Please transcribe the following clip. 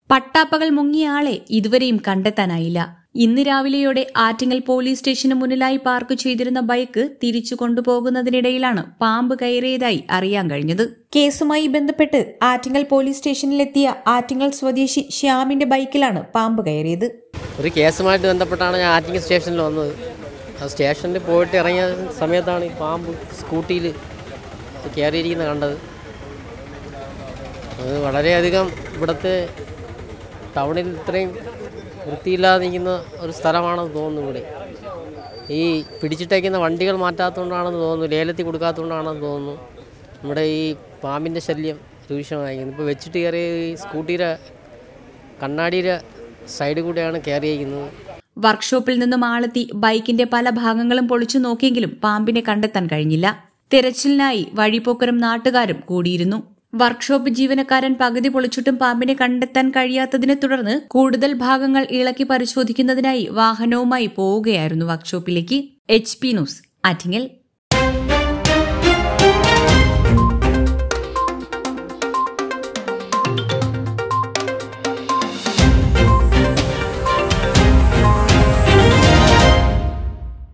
പട്ടാപ്പകൽ മുങ്ങിയ ആളെ ഇതുവരെയും കണ്ടെത്താനായില്ല ഇന്ന് രാവിലെയോടെ ആറ്റിങ്ങൽ പോലീസ് സ്റ്റേഷന് മുന്നിലായി പാർക്ക് ചെയ്തിരുന്ന ബൈക്ക് തിരിച്ചു കൊണ്ടുപോകുന്നതിനിടയിലാണ് പാമ്പ് കയറിയതായി അറിയാൻ കഴിഞ്ഞത് കേസുമായി ബന്ധപ്പെട്ട് ആറ്റിങ്ങൽ പോലീസ് സ്റ്റേഷനിലെത്തിയ ആറ്റിങ്ങൽ സ്വദേശി ശ്യാമിന്റെ ബൈക്കിലാണ് പാമ്പ് കയറിയത് ഒരു കേസുമായിട്ട് ബന്ധപ്പെട്ടാണ് ഞാൻ ആറ്റിങ്ങൽ സ്റ്റേഷനിൽ വന്നത് ആ സ്റ്റേഷനിൽ പോയിട്ട് ഇറങ്ങിയ സമയത്താണ് ഈ പാമ്പ് സ്കൂട്ടിയിൽ കയറിയിരിക്കുന്നത് കണ്ടത് അത് വളരെയധികം ഇവിടുത്തെ ടൗണിൽ ഇത്രയും വൃത്തിയില്ലാതെ നിൽക്കുന്ന ഒരു സ്ഥലമാണെന്ന് തോന്നുന്നു ഇവിടെ ഈ പിടിച്ചിട്ടേക്കുന്ന വണ്ടികൾ മാറ്റാത്തതുകൊണ്ടാണെന്ന് തോന്നുന്നു ലേലത്തിൽ കൊടുക്കാത്തതുകൊണ്ടാണെന്ന് തോന്നുന്നു നമ്മുടെ ഈ പാമ്പിൻ്റെ ശല്യം രൂക്ഷമായിരിക്കുന്നത് ഇപ്പോൾ വെച്ചിട്ട് കയറിയ ഈ സ്കൂട്ടിയുടെ കണ്ണാടിയുടെ സൈഡിൽ കൂടെയാണ് കയറിയിരിക്കുന്നത് വർക്ക്ഷോപ്പിൽ നിന്നും ആളെത്തി ബൈക്കിന്റെ പല ഭാഗങ്ങളും പൊളിച്ചു നോക്കിയെങ്കിലും പാമ്പിനെ കണ്ടെത്താൻ കഴിഞ്ഞില്ല തെരച്ചിലിനായി വഴിപോക്കരും നാട്ടുകാരും കൂടിയിരുന്നു വർക്ക്ഷോപ്പ് ജീവനക്കാരൻ പകുതി പൊളിച്ചിട്ടും പാമ്പിനെ കണ്ടെത്താൻ കഴിയാത്തതിനെ തുടർന്ന് കൂടുതൽ ഭാഗങ്ങൾ ഇളക്കി പരിശോധിക്കുന്നതിനായി വാഹനവുമായി പോവുകയായിരുന്നു വർക്ക്ഷോപ്പിലേക്ക് എച്ച് പി ന്യൂസ് ആറ്റിങ്ങൽ